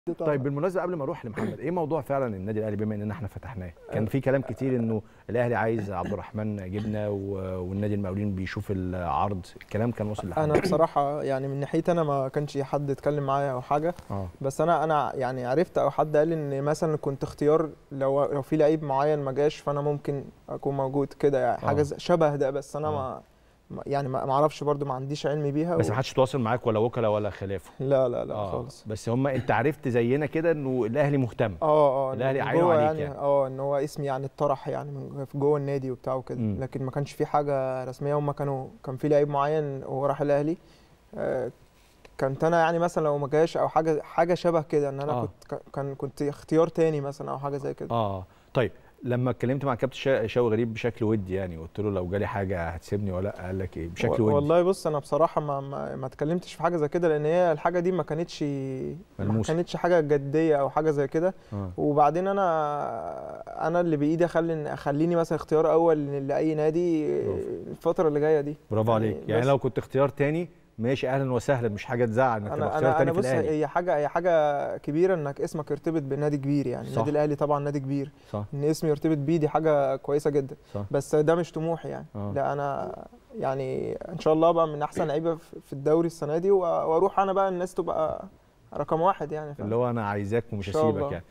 طيب بالمناسبه قبل ما اروح لمحمد ايه موضوع فعلا النادي الاهلي بما اننا احنا فتحناه كان في كلام كتير انه الاهلي عايز عبد الرحمن جبنه و- والنادي المقاولين بيشوف العرض الكلام كان وصل لحد انا بصراحه يعني من ناحيتي انا ما كانش حد اتكلم معايا او حاجه اه بس انا انا يعني عرفت او حد قال ان مثلا كنت اختيار لو لو في لعيب معين ما جاش فانا ممكن اكون موجود كده يعني حاجه آه. زي- شبه ده بس انا آه. ما ما- يعني ما ما اعرفش برضو ما عنديش علم بيها بس و... ما حدش تواصل معاك ولا وكلاء ولا خلافه لا لا لا خالص بس هم انت عرفت زينا كده انه الاهلي مهتم اه اه الأهلي من عينه جوه عليك يعني يعني. اه ان هو اسمي يعني اتطرح يعني من في جوه النادي وبتاع وكده مم. لكن ما كانش في حاجه رسميه هم كانوا كان في لعيب معين وهو راح الاهلي آه، كنت انا يعني مثلا لو ما جاش او حاجه حاجه شبه كده ان انا آه. كنت كان كنت اختيار تاني مثلا او حاجه زي كده اه طيب لما اتكلمت مع كابتن شا- شاوي غريب بشكل ودي يعني قلت له لو جالي حاجه هتسيبني ولا لأ؟ قال لك ايه بشكل و- ودي والله بص انا بصراحه ما ما, ما اتكلمتش في حاجه زي كده لان هي الحاجه دي ما كانتش ما ملموسة. كانتش حاجه جديه او حاجه زي كده آه. وبعدين انا انا اللي بايدي اخلي اخليني مثلا اختيار اول لاي نادي برافو. الفتره اللي جايه دي برافو عليك يعني بس لو كنت اختيار تاني ماشي اهلا وسهلا مش حاجه تزعل انك تبقى انا اختيار انا تاني انا في بص الاهلي هي حاجه هي حاجه كبيره انك اسمك يرتبط بنادي كبير يعني صح. النادي الاهلي طبعا نادي كبير صح ان اسمي يرتبط بيه دي حاجه كويسه جدا صح بس ده مش طموحي يعني آه. لا انا يعني ان شاء الله ابقى من احسن لعيبه في في الدوري السنه دي و- واروح انا بقى الناس تبقى رقم واحد يعني فاهم؟ اللي هو انا عايزاك ومش إن شاء هسيبك الله. يعني